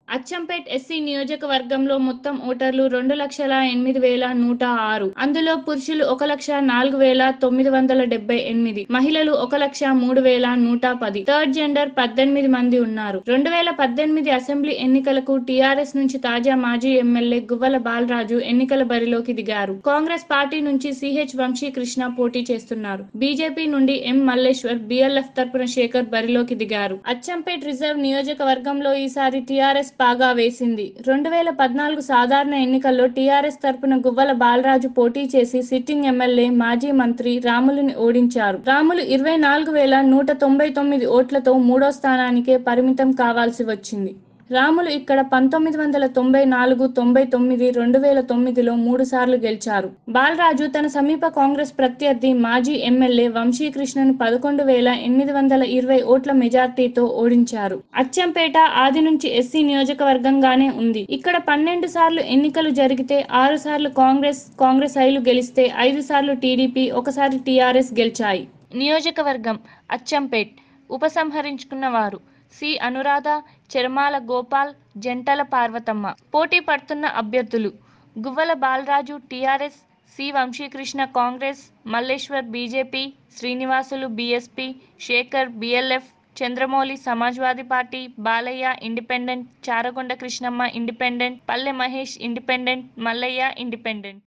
Achampet SC నియోజకవర్గంలో మొత్తం ఓటర్లు రెండు లక్షల ఎనిమిది వేల నూట ఆరు అందులో పురుషులు ఒక లక్ష నాలుగు వేల తొమ్మిది వందల డెబ్బై ఎనిమిది మహిళలు ఒక లక్ష మూడు వేల నూట పది థర్డ్ జెండర్ పద్దెనిమిది మంది ఉన్నారు రెండు వేల పద్దెనిమిది అసెంబ్లీ ఎన్నికలకు టీఆర్ఎస్ నుంచి తాజా మాజీ ఎమ్మెల్యే గువ్వల బాలరాజు ఎన్నికల బరిలోకి దిగారు కాంగ్రెస్ పార్టీ నుంచి సిహెచ్ వంశీకృష్ణ పోటీ చేస్తున్నారు బీజేపీ నుండి ఎం మల్లేశ్వర్ బిఎల్ఎఫ్ తరపున శేఖర్ బరిలోకి దిగారు అచ్చంపేట్ రిజర్వ్ నియోజకవర్గంలో ఈసారి టీఆర్ఎస్ పాగా వేసింది రెండు వేల పద్నాలుగు సాధారణ ఎన్నికల్లో టీఆర్ఎస్ తరపున గువ్వల బాలరాజు పోటీ చేసి సిట్టింగ్ ఎమ్మెల్యే మాజీ మంత్రి రాములుని ఓడించారు రాములు ఇరవై నాలుగు వేల నూట తొంభై తొమ్మిది ఓట్లతో మూడో స్థానానికే పరిమితం కావాల్సి వచ్చింది రాములు ఇక్కడ పంతొమ్మిది వందల తొంభై నాలుగు తొంభై తొమ్మిది రెండు వేల తొమ్మిదిలో మూడు సార్లు గెలిచారు బాలరాజు తన సమీప కాంగ్రెస్ ప్రత్యర్థి మాజీ ఎమ్మెల్యే వంశీకృష్ణను పదకొండు వేల ఎనిమిది వందల ఇరవై ఓట్ల మెజార్టీతో ఓడించారు అచ్చంపేట ఆది నుంచి ఎస్సీ నియోజకవర్గంగానే ఉంది ఇక్కడ పన్నెండు సార్లు ఎన్నికలు జరిగితే ఆరు సార్లు కాంగ్రెస్ కాంగ్రెస్ ఐలు గెలిస్తే ఐదు సార్లు టీడీపీ ఒకసారి టీఆర్ఎస్ గెలిచాయి నియోజకవర్గం అచ్చంపేట్ ఉపసంహరించుకున్న వారు సి అనురాధ చెరమాల గోపాల్ జంటల పార్వతమ్మ పోటీ పడుతున్న అభ్యర్థులు Guvvala Balaraju TRS C Vamshikrishna Congress Malleshwar BJP Srinivasulu BSP Shekhar BLF Chandramouli Samajwadi party Balayya independent Charagonda Krishnamma independent Palle Mahesh independent Mallayya independent